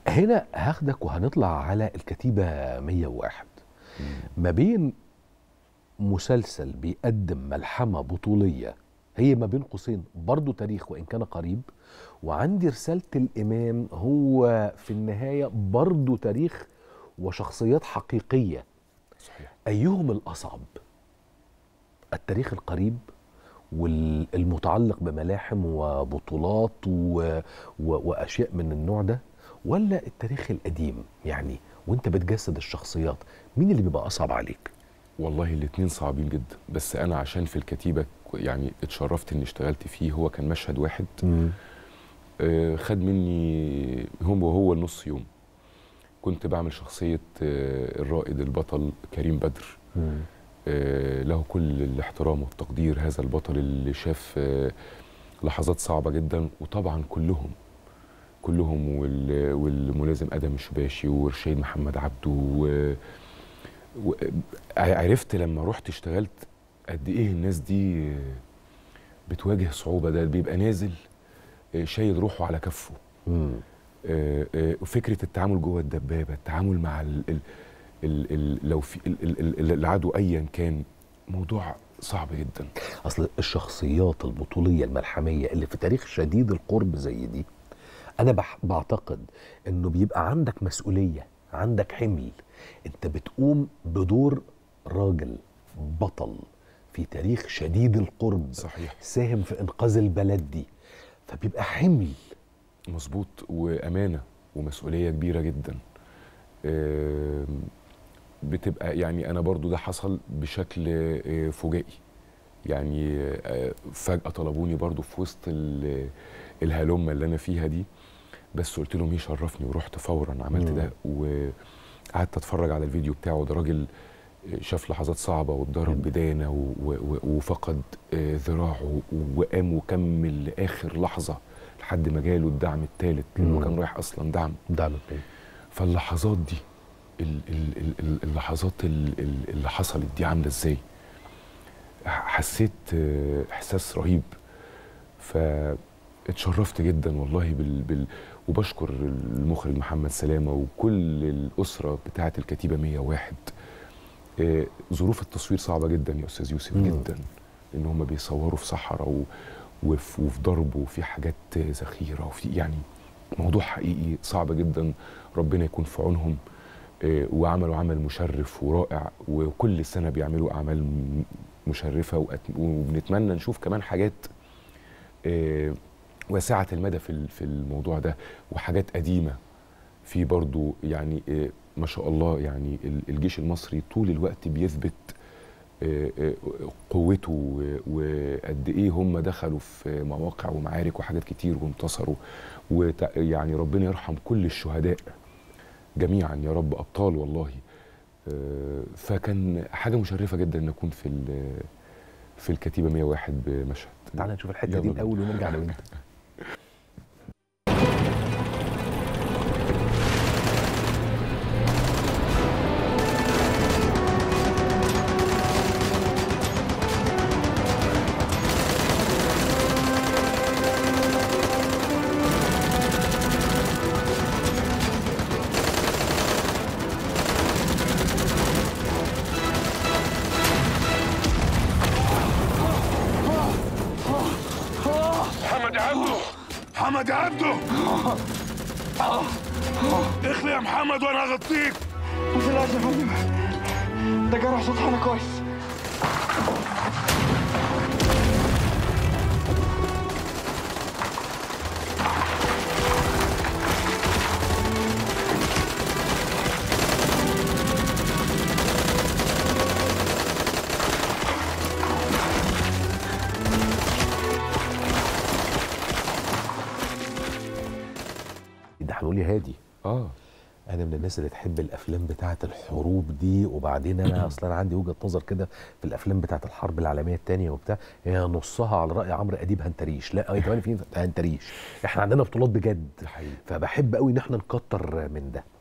هنا هاخدك وهنطلع على الكتيبة 101 ما بين مسلسل بيقدم ملحمة بطولية هي ما بين قوسين برضه تاريخ وإن كان قريب وعندي رسالة الإمام هو في النهاية برضه تاريخ وشخصيات حقيقية صحيح أيهم الأصعب التاريخ القريب والمتعلق بملاحم وبطولات و... و... وأشياء من النوع ده ولا التاريخ القديم يعني وانت بتجسد الشخصيات مين اللي بيبقى أصعب عليك والله الاتنين صعبين جدا بس انا عشان في الكتيبه يعني اتشرفت اني اشتغلت فيه هو كان مشهد واحد آه، خد مني هم وهو نص يوم كنت بعمل شخصيه آه، الرائد البطل كريم بدر آه، له كل الاحترام والتقدير هذا البطل اللي شاف آه، لحظات صعبة جدا وطبعا كلهم كلهم وال- والملازم ادم الشباشي ورشيد محمد عبده و... و... عرفت لما رحت اشتغلت قد ايه الناس دي آه، بتواجه صعوبة ده بيبقى نازل آه، شايل روحه على كفه مم. آه، آه، وفكره التعامل جوه الدبابه التعامل مع ال ال ال ال لو في ال ال ال العدو ايا كان موضوع صعب جدا اصل الشخصيات البطوليه الملحميه اللي في تاريخ شديد القرب زي دي انا بح بعتقد انه بيبقى عندك مسؤوليه عندك حمل انت بتقوم بدور راجل بطل في تاريخ شديد القرب صحيح ساهم في انقاذ البلد دي فبيبقى حمل مظبوط وامانه ومسؤوليه كبيره جدا آم، بتبقى يعني انا برضو ده حصل بشكل آه، فجائي يعني آه، فجاه طلبوني برضو في وسط ال- الهلمه اللي انا فيها دي بس قلت لهم يشرفني ورحت فورا عملت مم. ده وقعدت اتفرج على الفيديو بتاعه ده راجل شاف لحظات صعبه واتضرب مم. بدانه و- و- وفقد آه، ذراعه وقام وكمل لاخر لحظه لحد ما جاله الدعم الثالث لانه مم. كان رايح اصلا دعم دعم البيت فاللحظات دي ال- ال- ال- ال- اللحظات ال- ال- اللي حصلت دي عامله ازاي ح- حسيت آه، احساس رهيب فاتشرفت جدا والله بال, بال وبشكر المخرج محمد سلامه وكل الاسره بتاعه الكتيبه 101 آه، ظروف التصوير صعبه جدا يا استاذ يوسف مم. جدا ان هم بيصوروا في صحراء و- وفي وفي ضرب وفي حاجات ذخيره وفي يعني موضوع حقيقي صعب جدا ربنا يكون في عونهم آه، وعملوا عمل مشرف ورائع وكل سنه بيعملوا اعمال م- مشرفه وأت- وبنتمنى نشوف كمان حاجات آه، واسعه المدى في ال- في الموضوع ده وحاجات قديمه في برضو يعني آه، ما شاء الله يعني ال- الجيش المصري طول الوقت بيثبت آه، آه، قوته و- وقد ايه هم دخلوا في مواقع ومعارك وحاجات كتير وانتصروا ويعني ربنا يرحم كل الشهداء جميعا يا رب ابطال والله آه، فكان حاجه مشرفه جدا ان اكون في ال- في الكتيبه 101 بمشهد تعال نشوف الحته يلا دي بينا. الاول ونرجع لو انت محمد عبده محمد عبده اخلي يا محمد وانا اغطيك ما تقلقش يا فندم ده جرح سطحنا كويس ده هنقول يا هادي اه انا من الناس اللي تحب الافلام بتاعه الحروب دي وبعدين انا اصلا عندي وجهه نظر كده في الافلام بتاعه الحرب العالميه الثانيه وبتاع هي نصها على راي عمرو اديب هنتريش لا هي كمان في هنتريش احنا عندنا بطولات بجد ده حقيقي فبحب قوي ان احنا نكتر من ده